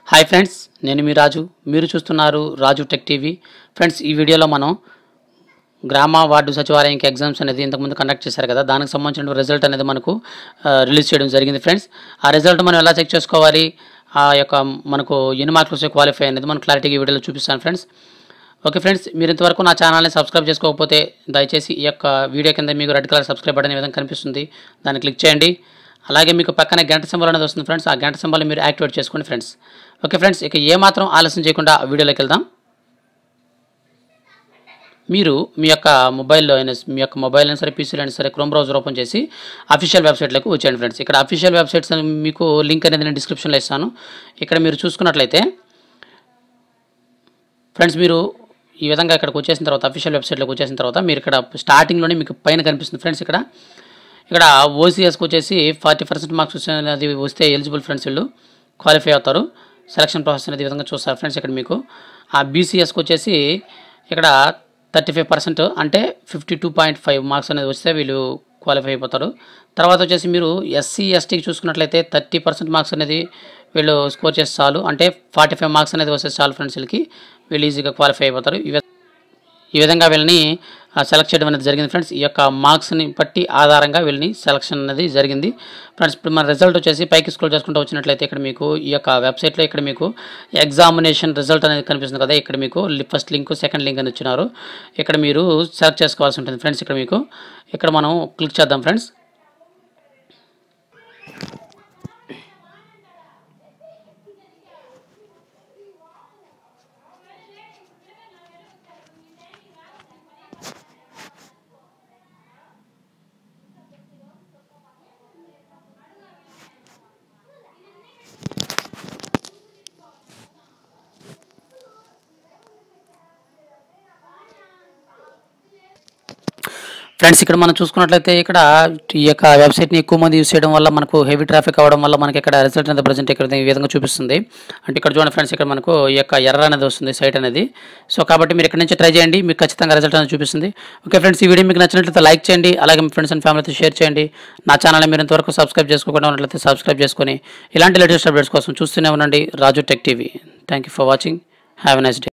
hi friends నేను మీ రాజు మీరు చూస్తున్నారు రాజు టెక్ టీవీ ఫ్రెండ్స్ ఈ వీడియోలో మనం గ్రామ వార్డు సచివాలయంకి ఎగ్జామ్స్ అనేది ఇంతకుముందు కండక్ట్ చేశారు కదా దానికి సంబంధించిన రిజల్ట్ అనేది మనకు ఆ, రిలీజ్ చేయడం జరిగింది ఫ్రెండ్స్ ఆ రిజల్ట్ మనం ఎలా చెక్ చేసుకోవాలి ఆ యొక్క మనకు ఎన్ని మార్కులు వస్తే క్వాలిఫై అనేది మనం క్లారిటీగా ఈ వీడియోలో చూపిస్తాను ఫ్రెండ్స్ ఓకే ఫ్రెండ్స్ మీరు ఇంతవరకు నా ఛానల్ని సబ్స్క్రైబ్ చేసుకోకపోతే దయచేసి ఈ యొక్క వీడియో కింద మీకు రెడ్ కలర్ సబ్స్క్రైబ్ బటన్ ఈ విధంగా కనిపిస్తుంది దాన్ని క్లిక్ చేయండి అలాగే మీకు పక్కనే గంట సింబల్ అనేది వస్తుంది ఫ్రెండ్స్ ఆ గంట సింబల్ మీరు యాక్టివేట్ చేసుకోండి ఫ్రెండ్స్ ఓకే ఫ్రెండ్స్ ఇక ఏమాత్రం ఆలస్యం చేయకుండా ఆ వీడియోలోకి వెళ్దాం మీరు మీ యొక్క మొబైల్లో అయినా మీ యొక్క మొబైల్ అయినా సరే పీసీలో అయినా సరే క్రోమ్ బ్రౌజర్ ఓపెన్ చేసి అఫీషియల్ వెబ్సైట్లోకి వచ్చేయండి ఫ్రెండ్స్ ఇక్కడ అఫీషియల్ వెబ్సైట్స్ అని మీకు లింక్ అనేది నేను డిస్క్రిప్షన్లో ఇస్తాను ఇక్కడ మీరు చూసుకున్నట్లయితే ఫ్రెండ్స్ మీరు ఈ విధంగా ఇక్కడికి వచ్చేసిన తర్వాత అఫీషియల్ వెబ్సైట్లోకి వచ్చేసిన తర్వాత మీరు ఇక్కడ స్టార్టింగ్లోనే మీకు పైన కనిపిస్తుంది ఫ్రెండ్స్ ఇక్కడ ఇక్కడ ఓసీఎస్కి వచ్చేసి ఫార్టీ పర్సెంట్ మార్క్స్ అనేది వస్తే ఎలిజిబుల్ ఫ్రెండ్స్ వీళ్ళు క్వాలిఫై అవుతారు సెలక్షన్ ప్రాసెస్ అనేది ఈ విధంగా చూస్తారు ఫ్రెండ్స్ ఇక్కడ మీకు ఆ బీసీఎస్కి వచ్చేసి ఇక్కడ థర్టీ ఫైవ్ పర్సెంట్ అంటే fifty two point five marks అనేది వస్తే వీళ్ళు క్వాలిఫై అయిపోతారు తర్వాత వచ్చేసి మీరు ఎస్సీ ఎస్టీకి చూసుకున్నట్లయితే థర్టీ పర్సెంట్ మార్క్స్ అనేది వీళ్ళు స్కోర్ చేస్తే చాలు అంటే ఫార్టీ ఫైవ్ మార్క్స్ అనేది వస్తే చాలు ఫ్రెండ్స్ వీళ్ళకి వీళ్ళు ఈజీగా క్వాలిఫై అయిపోతారు ఈ వి- ఈ విధంగా వీళ్ళని సెలెక్ట్ చేయడం అనేది జరిగింది ఫ్రెండ్స్ ఈ యొక్క మార్క్స్ని బట్టి ఆధారంగా వీళ్ళని సెలక్షన్ అనేది జరిగింది ఫ్రెండ్స్ ఇప్పుడు మన రిజల్ట్ వచ్చేసి పైకి స్క్రోల్ చేసుకుంటూ వచ్చినట్లయితే ఇక్కడ మీకు ఈ యొక్క వెబ్సైట్లో ఇక్కడ మీకు ఎగ్జామినేషన్ రిజల్ట్ అనేది కనిపిస్తుంది కదా ఇక్కడ మీకు ఫస్ట్ లింక్ సెకండ్ లింక్ అని ఇచ్చినారు ఇక్కడ మీరు సెలెక్ట్ చేసుకోవాల్సి ఉంటుంది ఫ్రెండ్స్ ఇక్కడ మీకు ఇక్కడ మనం క్లిక్ చేద్దాం ఫ్రెండ్స్ ఫ్రెండ్స్ ఇక్కడ మనం చూసుకున్నట్లయితే ఇక్కడ ఈ యొక్క వెబ్సైట్ని ఎక్కువ మంది యూస్ చేయడం వల్ల మనకు హెవీ ట్రాఫిక్ అవ్వడం వల్ల మనకి ఇక్కడ రిజల్ట్ అనేది ప్రజెంట్ ఇక్కడ ఈ విధంగా చూపిస్తుంది అంటే ఇక్కడ చూడండి ఫ్రెండ్స్ ఇక్కడ మనకు ఈ యొక్క ఎర్ర అనేది వస్తుంది సైట్ అనేది సో కాబట్టి మీరు ఇక్కడ నుంచి ట్రై చేయండి మీకు ఖచ్చితంగా రిజల్ట్ అనేది చూపిస్తుంది ఓకే ఫ్రెండ్స్ ఈ వీడియో మీకు నచ్చినట్లయితే లైక్ చేయండి అలాగే మీ ఫ్రెండ్స్ అండ్ ఫ్యామిలీతో షేర్ చేయండి నా ఛానల్ మీరు ఇంతవరకు సబ్స్క్రైబ్ చేసుకోకుండా ఉన్నట్లయితే సబ్స్క్రైబ్ చేసుకొని ఇలాంటి లేటెస్ట్ అప్డేట్స్ కోసం చూస్తూనే ఉండండి Raju tech TV thank you for watching have a nice day